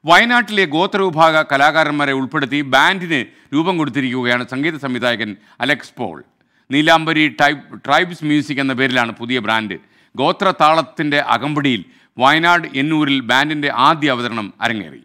വയനാട്ടിലെ ഗോത്രവിഭാഗ കലാകാരന്മാരെ ഉൾപ്പെടുത്തി ബാൻഡിന് രൂപം കൊടുത്തിരിക്കുകയാണ് സംഗീത സംവിധായകൻ Alex Paul Neelambari type tribes music എന്ന പേരിലാണ് പുതിയ ബ്രാൻഡ് ഗോത്ര താളത്തിൻ്റെ അകമ്പടിയിൽ വയനാട് എന്നൂരിൽ ബാൻഡിൻ്റെ ആദ്യ അവതരണം അരങ്ങേറി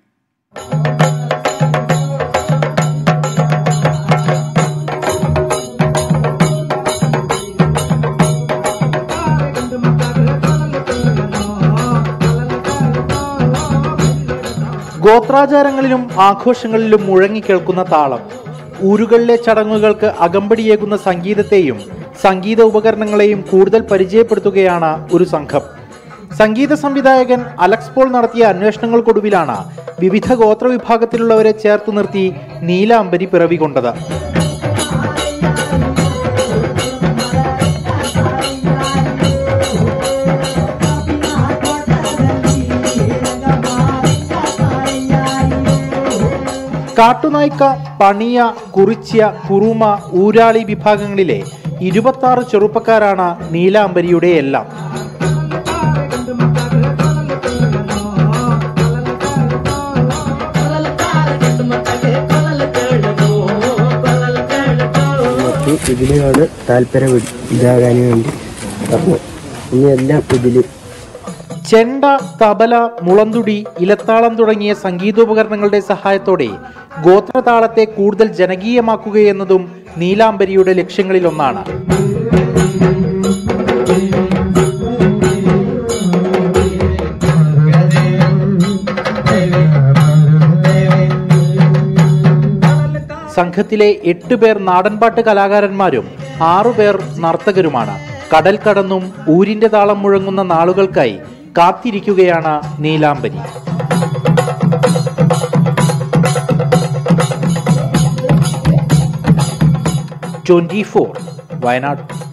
ഗോത്രാചാരങ്ങളിലും ആഘോഷങ്ങളിലും മുഴങ്ങിക്കേൾക്കുന്ന താളം ഊരുകളിലെ ചടങ്ങുകൾക്ക് അകമ്പടിയേകുന്ന സംഗീതത്തെയും സംഗീത ഉപകരണങ്ങളെയും കൂടുതൽ പരിചയപ്പെടുത്തുകയാണ് ഒരു സംഘം സംഗീത സംവിധായകൻ അലക്സ് പോൾ നടത്തിയ അന്വേഷണങ്ങൾക്കൊടുവിലാണ് വിവിധ ഗോത്രവിഭാഗത്തിലുള്ളവരെ ചേർത്തു നിർത്തി നീലാംബരി പിറവികൊണ്ടത് കാട്ടുനായ്ക്ക പണിയ കുറിച്യ കുറുമ ഊരാളി വിഭാഗങ്ങളിലെ ഇരുപത്തി ആറ് ചെറുപ്പക്കാരാണ് നീലാംബരിയുടെ എല്ലാം നമുക്ക് ഇതിലാണ് താല്പര്യം ഇതാകാൻ വേണ്ടി പറഞ്ഞു ഇനി എല്ലാം ഇതിൽ ചെണ്ട തബല മുളന്തുടി ഇലത്താളം തുടങ്ങിയ സംഗീതോപകരണങ്ങളുടെ സഹായത്തോടെ ഗോത്രതാളത്തെ കൂടുതൽ ജനകീയമാക്കുകയെന്നതും നീലാംബരിയുടെ ലക്ഷ്യങ്ങളിലൊന്നാണ് സംഘത്തിലെ എട്ട് പേർ നാടൻപാട്ട് കലാകാരന്മാരും ആറുപേർ നർത്തകരുമാണ് കടൽ കടന്നും ഊരിന്റെ താളം മുഴങ്ങുന്ന നാളുകൾക്കായി കാത്തിരിക്കുകയാണ് നീലാംബരി ട്വന്റി ഫോർ വയനാട്